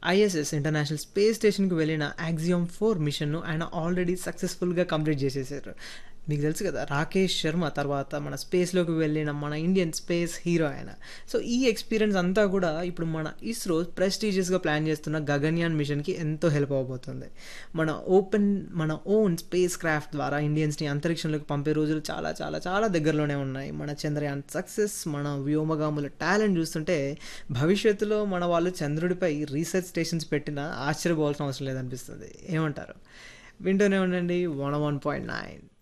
ISS international space స్టేషన్కి వెళ్ళిన యాక్సియోమ్ four మిషన్ను ఆయన ఆల్రెడీ సక్సెస్ఫుల్గా కంప్లీట్ చేసేసారు మీకు తెలుసు కదా రాకేష్ శర్మ తర్వాత మన స్పేస్లోకి వెళ్ళిన మన ఇండియన్ స్పేస్ హీరో ఆయన సో ఈ ఎక్స్పీరియన్స్ అంతా కూడా ఇప్పుడు మన ఇస్రో ప్రెస్టీజియస్గా ప్లాన్ చేస్తున్న గగన్యాన్ మిషన్కి ఎంతో హెల్ప్ అవ్వబోతుంది మన ఓపెన్ మన ఓన్ స్పేస్ క్రాఫ్ట్ ద్వారా ఇండియన్స్ని అంతరిక్షంలోకి పంపే రోజులు చాలా చాలా చాలా దగ్గరలోనే ఉన్నాయి మన చంద్రయాన్ సక్సెస్ మన వ్యోమగాముల టాలెంట్ చూస్తుంటే భవిష్యత్తులో మన వాళ్ళు చంద్రుడిపై రీసెర్చ్ స్టేషన్స్ పెట్టినా ఆశ్చర్యపోవాల్సిన అవసరం లేదనిపిస్తుంది ఏమంటారు వింటూనే ఉండండి వన్ వన్ పాయింట్ నైన్